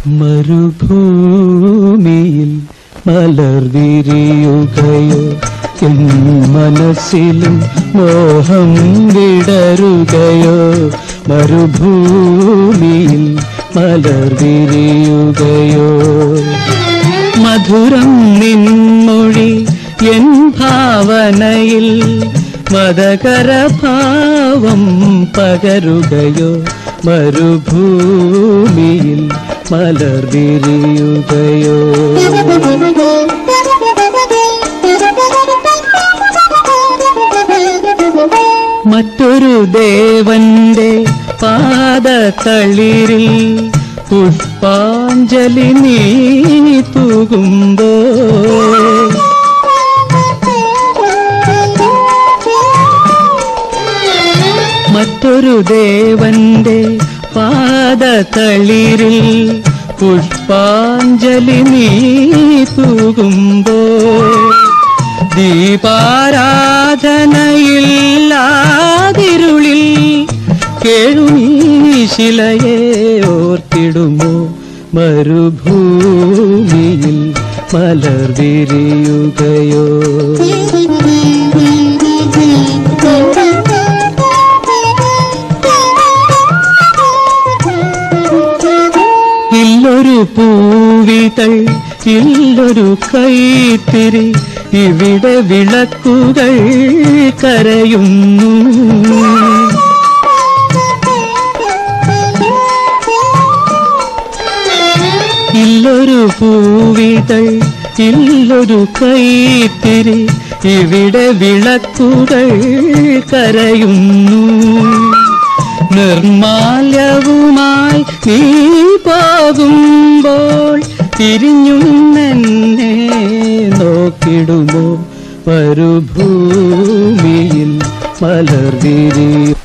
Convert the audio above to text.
മരുഭൂമിയിൽ മലർ വിരിയുകയോ എൻ മനസ്സിലും മോഹം വിടരുകയോ മരുഭൂമിയിൽ മലർ വിരിയുകയോ മധുരം നിൻമൊഴി എൻ ഭാവനയിൽ മതകരഭാവം പകരുകയോ മരുഭൂമിയിൽ മലർ വിരിയുകയോ മറ്റൊരു ദേവന്റെ പാദത്തളിരിൽ പുഷ്പാഞ്ജലി നീ തൂകുമ്പോ മറ്റൊരു ദേവന്റെ പാദത്തളിരിൽ പുഷ്പാഞ്ജലി നീ തൂകുമ്പോ ദീപാരാധനയില്ലാതിരുളിൽ കേഴുമീശിലയെ ഓർത്തിടുമോ മരുഭൂമിയിൽ മലർ വിരിയുകയോ ഇല്ലൊരു പൂവിതൾ ഇല്ലൊരു കൈത്തിരി ഇവിടെ വിളക്കുകൾ കരയുന്നു ഇല്ലൊരു പൂവിതൾ ഇല്ലൊരു കൈത്തിരി ഇവിടെ വിളക്കുകൾ കരയുന്നു നിർമാല്യവുമായി നീ പോകുമ്പോൾ തിരിഞ്ഞും എന്നെ നോക്കിടുമോ മരുഭൂമിയിൽ മലർ വിരിയും